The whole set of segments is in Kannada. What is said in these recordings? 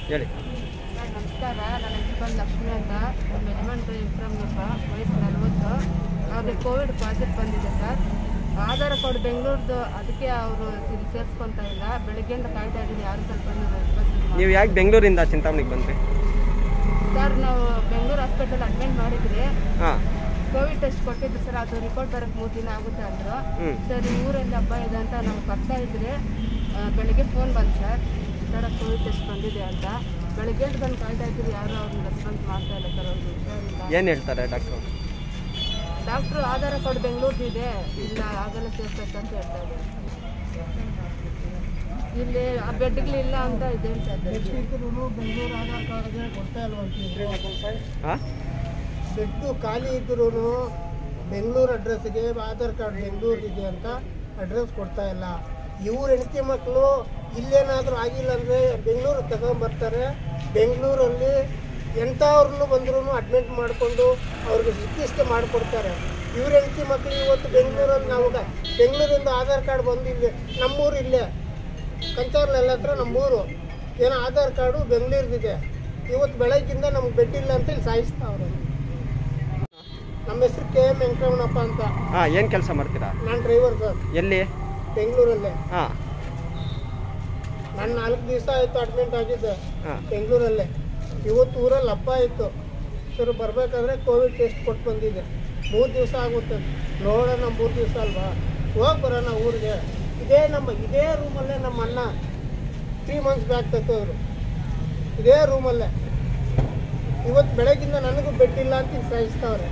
ಹೇಳಿ ಸರ್ ನಮಸ್ಕಾರ ನನ್ನ ಹೆಸರು ಬಂದು ಲಕ್ಷ್ಮಿ ಅಂತ ನಮ್ಮ ಯಜಮಾನ್ರು ವಿಕ್ರಮ್ನಪ್ಪ ವಯಸ್ಸು ನಲ್ವತ್ತು ಅವ್ರಿಗೆ ಕೋವಿಡ್ ಪಾಸಿಟಿವ್ ಬಂದಿದೆ ಸರ್ ಆಧಾರ ಕಾರ್ಡ್ ಬೆಂಗಳೂರ್ದು ಅದಕ್ಕೆ ಅವರು ಇಲ್ಲಿ ಸೇರಿಸ್ಕೊಂತ ಇಲ್ಲ ಬೆಳಗ್ಗೆಯಿಂದ ಕಾಯ್ತಾ ಇದ್ದೀನಿ ಯಾರು ಸ್ವಲ್ಪ ಬಂದು ರೆಸ್ಪಾನ್ಸ್ ಇಲ್ಲ. ನೀವು ಯಾಕೆ ಬೆಂಗಳೂರಿಂದ ಚಿಂತಾಮಣಿಗೆ ಬಂದ್ರಿ ಸರ್ ನಾವು ಬೆಂಗಳೂರು ಹಾಸ್ಪಿಟಲ್ ಅಡ್ಮಿಟ್ ಮಾಡಿದ್ರಿ ಹಾಂ ಕೋವಿಡ್ ಟೆಸ್ಟ್ ಕೊಟ್ಟಿದ್ದು ಸರ್ ಅದು ರಿಪೋರ್ಟ್ ಬರೋಕ್ಕೆ ಮೂರು ದಿನ ಆಗುತ್ತೆ ಅಂದರು ಹ್ಞೂ ಸರ್ ಈ ಊರಲ್ಲಿ ಹಬ್ಬ ಇದೆ ಅಂತ ನಾವು ಬರ್ತಾ ಇದ್ರೆ ಆ, ಬೆಳಿಗ್ಗೆ ಫೋನ್ ಬಂತು ಸರ್ ಈ ಥರ ಕೋವಿಡ್ ಟೆಸ್ಟ್ ಬಂದಿದೆ ಅಂತ ಬೆಳಿಗ್ಗೆ ಬಂದು ಕಾಯ್ತಾ ಇದ್ದೀವಿ ಯಾರು ಅವ್ರನ್ನ ರೆಸ್ಪಾನ್ಸ್ ಮಾಡ್ತಾ ಇಲ್ಲ ಸರ್ ಅವ್ರಿಗೆ ಹುಷಾರಿಲ್ಲ ಏನು ಹೇಳ್ತಾರೆ doctor doctor Aadhaar card Bengaluru ಇದೆ ಇಲ್ಲ ಆಗಲ್ಲ ಸೇರ್ಸಕ್ಕಂತ ಹೇಳ್ತಾ ಇದ್ದಾರೆ ಇಲ್ಲಿ ಆ ಬೆಡ್ಗಳಿಲ್ಲ ಅಂತ ಇದೆ ಹೇಳ್ತಾ ಇದ್ದಾರೆ ಬೆಂಗಳೂರು ಆಧಾರ್ ಕಾರ್ಡ್ಗೆ ಕೊಡ್ತಾ ಇಲ್ವಂತ ಹಾಂ ಬೆಡ್ಡು ಖಾಲಿ ಇದ್ರೂ ಬೆಂಗಳೂರು ಅಡ್ರೆಸ್ಗೆ ಆಧಾರ್ ಕಾರ್ಡ್ ಬೆಂಗಳೂರು ಇದೆ ಅಂತ ಅಡ್ರೆಸ್ ಕೊಡ್ತಾ ಇಲ್ಲ ಇವ್ರ ಹೆಂಡತಿ ಮಕ್ಕಳು ಇಲ್ಲೇನಾದರೂ ಆಗಿಲ್ಲ ಅಂದರೆ ಬೆಂಗಳೂರು ತಗೊಂಬರ್ತಾರೆ ಬೆಂಗಳೂರಲ್ಲಿ ಎಂಥವ್ರನ್ನು ಬಂದ್ರೂ ಅಡ್ಮಿಟ್ ಮಾಡಿಕೊಂಡು ಅವ್ರಿಗೆ ಚಿಕಿತ್ಸೆ ಮಾಡಿಕೊಡ್ತಾರೆ ಇವ್ರ ಹೆಂಡತಿ ಮಕ್ಕಳು ಇವತ್ತು ಬೆಂಗಳೂರಲ್ಲಿ ನಾವು ಬೆಂಗಳೂರಿಂದ ಆಧಾರ್ ಕಾರ್ಡ್ ಬಂದಿಲ್ಲ ನಮ್ಮೂರು ಇಲ್ಲೇ ಕಂಚಾರ್ನಲ್ಲ ಹತ್ರ ನಮ್ಮೂರು ಏನೋ ಆಧಾರ್ ಕಾರ್ಡು ಬೆಂಗಳೂರಿಗಿದೆ ಇವತ್ತು ಬೆಳಗ್ಗಿಂದ ನಮ್ಗೆ ಬೆಡ್ ಇಲ್ಲ ಅಂತ ಇಲ್ಲಿ ಸಾಯಿಸ್ತಾವ್ರೆ ನಮ್ಮ ಹೆಸರು ಕೆ ಎಂ ವೆಂಕಟರಮಣಪ್ಪ ಅಂತ ಹಾಂ ಏನು ಕೆಲಸ ಮಾಡ್ತೀರಾ ನಾನು ಡ್ರೈವರ್ ಸರ್ ಎಲ್ಲಿ ಬೆಂಗಳೂರಲ್ಲೇ ಹಾಂ ನಾನು ನಾಲ್ಕು ದಿವಸ ಆಯಿತು ಅಡ್ಮಿಟ್ ಆಗಿದ್ದೆ ಹಾಂ ಬೆಂಗಳೂರಲ್ಲೇ ಇವತ್ತು ಊರಲ್ಲಿ ಹಬ್ಬ ಇತ್ತು ಸರ್ ಬರಬೇಕಾದ್ರೆ ಕೋವಿಡ್ ಟೆಸ್ಟ್ ಕೊಟ್ಟು ಬಂದಿದ್ದೆ ಮೂರು ದಿವಸ ಆಗುತ್ತೆ ನೋಡೋಣ ಮೂರು ದಿವಸ ಅಲ್ವಾ ಹೋಗಿ ಬರೋಣ ಊರಿಗೆ ಇದೇ ನಮ್ಮ ಇದೇ ರೂಮಲ್ಲೇ ನಮ್ಮ ಅಣ್ಣ ತ್ರೀ ಮಂತ್ಸ್ ಬ್ಯಾಕ್ ತೆತ್ತೋದ್ರು ಇದೇ ರೂಮಲ್ಲೇ ಇವತ್ತು ಬೆಳಗಿಂದ ನನಗೂ ಬೆಡ್ ಇಲ್ಲ ಅಂತ ಇಲ್ಲಿ ಸಾಯಿಸ್ತಾವ್ರೆ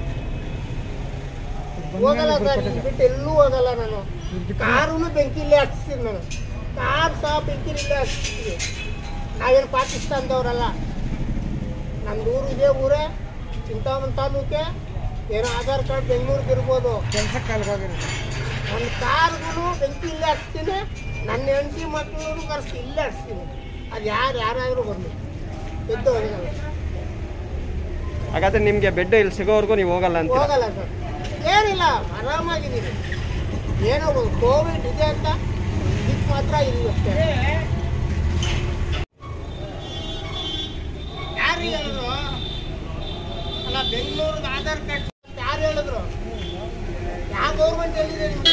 ಹೋಗಲ್ಲ ಸರ್ ಇಲ್ಲಿ ಬಿಟ್ಟು ಎಲ್ಲೂ ಹೋಗಲ್ಲ ನಾನು ಕಾರೂ ಬೆಂಕಿ ಇಲ್ಲೇ ಹಚ್ತೀನಿ ನಾನು ಕಾರ್ ಸಹ ಬೆಂಕಿ ಇಲ್ಲೇ ಹಚ್ತೀನಿ ನಾವೇನು ಪಾಕಿಸ್ತಾನದವ್ರಲ್ಲ ನಂದು ಊರು ಇದೇ ಊರೇ ಚಿಂತಾಮಣಿ ತಾಲೂಕೆ ಏನೋ ಆಧಾರ್ ಕಾರ್ಡ್ ಬೆಂಗಳೂರಿಗೆ ಇರ್ಬೋದು ನನ್ನ ಕಾರ್ಗೂ ಬೆಂಕಿ ಇಲ್ಲೇ ಹಚ್ತೀನಿ ನನ್ನ ಹೆಂಡತಿ ಮಕ್ಕಳು ಕರೆಸಿ ಇಲ್ಲೇ ಹಚ್ತೀನಿ ಅದು ಯಾರು ಯಾರಾದರೂ ಬರಲಿ ಎದ್ದು ಹೋಗಲ್ಲ ಹಾಗಾದ್ರೆ ನಿಮಗೆ ಬೆಡ್ ಇಲ್ಲಿ ಸಿಗೋವರೆಗೂ ನೀವು ಹೋಗಲ್ಲ ಅಂತ ಹೋಗಲ್ಲ ಸರ್ ಏನಿಲ್ಲ ಆರಾಮಾಗಿದ್ದೀನಿ ಏನೋ ಒಂದು ಕೋವಿಡ್ ಇದೆ ಅಂತ ಇದಕ್ಕೆ ಮಾತ್ರ ಇಲ್ಲಷ್ಟೇ ಯಾರು ಹೇಳಿದ್ರು ಅಲ್ಲ ಬೆಂಗಳೂರಿಗೆ ಆಧಾರ್ ಕಾರ್ಡ್ ಅಂತ ಯಾರು ಹೇಳಿದ್ರು ಯಾವ ಗೌರ್ಮೆಂಟ್ ಹೇಳಿದೆ ನಿಮ್ಗೆ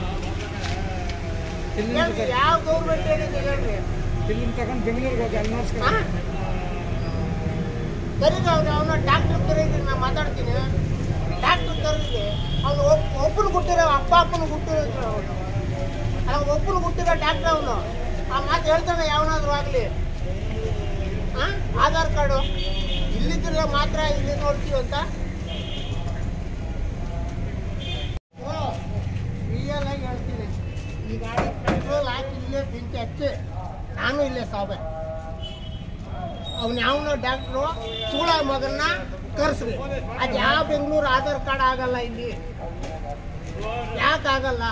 ಹೇಳ್ರಿ, ಯಾವ ಗೌರ್ಮೆಂಟ್ ಹೇಳಿದೆ ಹೇಳ್ರಿ ಇಲ್ಲಿಂದ ತಗೊಂಡು ಬೆಂಗಳೂರಿಗೆ ಹೋಗಿ ಅಲ್ಲಿ ನೋಡ್ಸ್ಕೊಂಡು ಹಾ? ಕರೀರಿ ಅವ್ನು ಅವನ ಡಾಕ್ಟ್ರ್ ಕರೀರಿ ನಾ ಮಾತಾಡ್ತೀನಿ ಡಾಕ್ಟ್ರ್ ಕರೀರಿ ಅವನು ಒಬ್ಬನು ಕೊಟ್ಟಿರೋ ಅಪ್ಪ ಅಪ್ಪನ ಕೊಟ್ಟಿರೋ ಅವನು ಅಲ್ಲ ಒಬ್ಬನು ಕೊಟ್ಟಿರೋ ಡಾಕ್ಟ್ರ್ ಅವನು ಆ ಮಾತು ಹೇಳ್ತಾನೆ ಯಾವನಾದ್ರೂ ಆಗಲಿ ಹಾಂ ಆಧಾರ್ ಕಾರ್ಡು ಇಲ್ಲಿದ್ರೆ ಮಾತ್ರ ಇಲ್ಲಿ ನೋಡ್ತೀವಿ ಅಂತ ರಿಯಲ್ ಆಗಿ ಹೇಳ್ತೀನಿ ಈ ಗಾಡಿ ಪೆಟ್ರೋಲ್ ಹಾಕಿ ಇಲ್ಲೇ ಬೆಂಕಿ ಹಚ್ಚಿ ನಾನು ಇಲ್ಲೇ ಸಾವೆ ಅವ್ನು ಯಾವನೋ ಡಾಕ್ಟ್ರು ಚೂಳ ಮಗನ್ನ ಕರ್ಸ್ರಿ ಅದು ಯಾವ ಬೆಂಗಳೂರು ಆಧಾರ್ ಕಾರ್ಡ್ ಆಗಲ್ಲ ಇಲ್ಲಿ ಯಾಕೆ ಆಗಲ್ಲ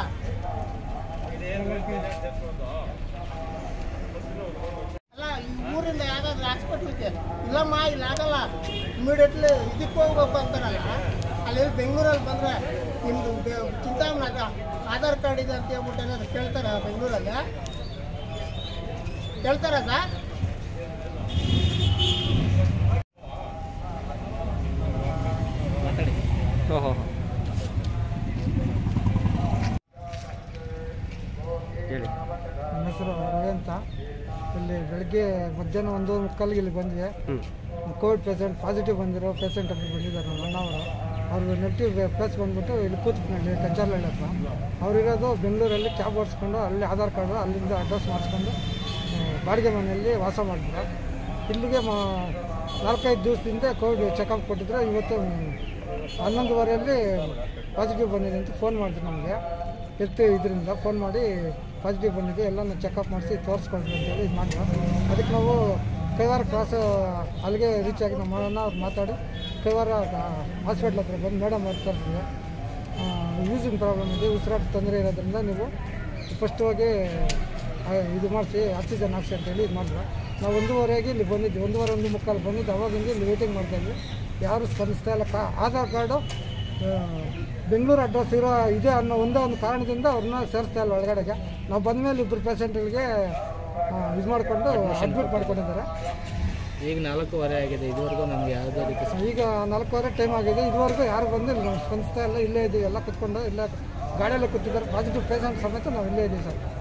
ಅಲ್ಲ ಈ ಊರಿಂದ ಯಾವ್ದಾದ್ರು ಹಾಸ್ಪಿಟ್ಲ್ಗೆ ಇಲ್ಲಮ್ಮ ಇಲ್ಲಿ ಆಗಲ್ಲ ಇಮಿಡಿಯೇಟ್ಲಿ ಇದಕ್ಕೆ ಹೋಗ್ಬೇಕು ಅಂತಾರಲ್ಲ ಅಲ್ಲಿ ಬೆಂಗಳೂರಲ್ಲಿ ಬಂದರೆ ನಿಮ್ಮದು ಚಿಂತಾಮಣಾಗ ಆಧಾರ್ ಕಾರ್ಡ್ ಇದೆ ಅಂತ ಹೇಳ್ಬಿಟ್ಟು ಏನಾದ್ರು ಕೇಳ್ತಾರ ಬೆಂಗಳೂರಲ್ಲಿ ಕೇಳ್ತಾರ ಸರ್ ಓಹೋ ಹೇಳಿ ನನ್ನ ಹೆಸರು ರವಿ ಅಂತ ಇಲ್ಲಿ ಬೆಳಗ್ಗೆ ಮಧ್ಯಾಹ್ನ ಒಂದು ಮುಕ್ಕಾಲಿಗೆ ಇಲ್ಲಿ ಬಂದಿದೆ ಹ್ಞೂ ಕೋವಿಡ್ ಪೇಷಂಟ್ ಪಾಸಿಟಿವ್ ಬಂದಿರೋ ಪೇಷಂಟ್ ಒಬ್ಬರು ಬಂದಿದ್ದಾರೆ ನಮ್ಮ ಅಣ್ಣವರು ಅವರು ನೆಗೆಟಿವ್ ಪ್ಲೇಸ್ ಬಂದ್ಬಿಟ್ಟು ಇಲ್ಲಿ ಕೂತ್ಕೊಂಡು ಕಂಚಾರ್ಲಳ್ಳಿ ಹತ್ರ ಅವರಿರೋದು ಬೆಂಗಳೂರಲ್ಲಿ ಕ್ಯಾಬ್ ಓಡಿಸ್ಕೊಂಡು ಅಲ್ಲಿ ಆಧಾರ್ ಕಾರ್ಡು ಅಲ್ಲಿಂದ ಅಡ್ರೆಸ್ ಮಾಡಿಸ್ಕೊಂಡು ಆ, ಬಾಡಿಗೆ ಮನೆಯಲ್ಲಿ ವಾಸ ಮಾಡ್ತಾರೆ ಇಲ್ಲಿಗೆ ಮಾ ನಾಲ್ಕೈದು ದಿವಸದಿಂದ ಕೋವಿಡ್ ಚೆಕಪ್ ಕೊಟ್ಟಿದ್ರೆ ಇವತ್ತು ಹನ್ನೊಂದುವರೆಯಲ್ಲಿ ಪಾಸಿಟಿವ್ ಬಂದಿದೆ ಅಂತ ಫೋನ್ ಮಾಡಿದ್ರು ನಮಗೆ ಎತ್ತು ಇದರಿಂದ ಫೋನ್ ಮಾಡಿ ಪಾಸಿಟಿವ್ ಬಂದಿದೆ ಎಲ್ಲನೂ ಚೆಕಪ್ ಮಾಡಿಸಿ ತೋರಿಸ್ಕೊಂಡ್ರಿ ಅಂತೇಳಿ ಇದು ಮಾಡಿದ್ರು ಅದಕ್ಕೆ ನಾವು ಕೈವಾರ ಕ್ರಾಸ್ ಅಲ್ಲಿಗೆ ರೀಚ್ ಆಗಿ ನಮ್ಮ ಅಣ್ಣ ಅವ್ರು ಮಾತಾಡಿ ಕೈವಾರ ಹಾಸ್ಪಿಟ್ಲ್ ಹತ್ರ ಬಂದು ಮೇಡಮ್ ಅವ್ರು ತೋರಿಸಿದೆ ಯೂಸಿಂಗ್ ಪ್ರಾಬ್ಲಮ್ ಇದೆ ಉಸಿರಾಟ ತೊಂದರೆ ಇರೋದ್ರಿಂದ ನೀವು ಫಸ್ಟ್ ಹೋಗಿ ಆ, ಇದು ಮಾಡಿಸಿ ಆಕ್ಸಿಜನ್ ಹಾಕ್ಸಿ ಅಂತೇಳಿ ಇದು ಮಾಡಿದ್ರು ನಾವು ಒಂದೂವರೆಗೆ ಇಲ್ಲಿ ಬಂದಿದ್ವಿ ಒಂದೂವರೆ ಒಂದು ಮುಕ್ಕಾಲು ಬಂದಿದ್ದು ಅವಾಗಿಂದ ಇಲ್ಲಿ ವೇಟಿಂಗ್ ಮಾಡ್ತಾಯಿದ್ವಿ ಯಾರು ಸ್ಪಂದಿಸ್ತಾ ಇಲ್ಲ ಕಾ ಆಧಾರ್ ಕಾರ್ಡು ಆ, ಬೆಂಗಳೂರು ಅಡ್ರೆಸ್ ಇರೋ ಇದೆ ಅನ್ನೋ ಒಂದೇ ಒಂದು ಕಾರಣದಿಂದ ಅವ್ರನ್ನ ಸೇರಿಸ್ತಾ ಇಲ್ಲ ಒಳಗಡೆಗೆ ನಾವು ಬಂದಮೇಲೆ ಇಬ್ಬರು ಪೇಷಂಟ್ಗಳಿಗೆ ಇದು ಮಾಡಿಕೊಂಡು ಅಡ್ಮಿಟ್ ಮಾಡ್ಕೊಂಡಿದ್ದಾರೆ ಈಗ ನಾಲ್ಕೂವರೆ ಆಗಿದೆ ಇದುವರೆಗೂ ನಮಗೆ ಯಾವುದೇ ರೀತಿ ಸ- ಈಗ ನಾಲ್ಕೂವರೆ ಟೈಮ್ ಆಗಿದೆ ಇದುವರೆಗೂ ಯಾರು ಬಂದು ಇಲ್ಲಿ ನಮ್ಗೆ ಸ್ಪಂದಿಸ್ತಾ ಇಲ್ಲ ಇಲ್ಲೇ ಇದ್ದೀವಿ ಎಲ್ಲ ಕುತ್ಕೊಂಡು ಇಲ್ಲೇ ಗಾಡಿಯಲ್ಲೇ ಕೂತಿದ್ದಾರೆ ಪಾಸಿಟಿವ್ ಪೇಷಂಟ್ ಸಮೇತ ನಾವು ಇಲ್ಲೇ ಇದ್ದೀವಿ ಸರ್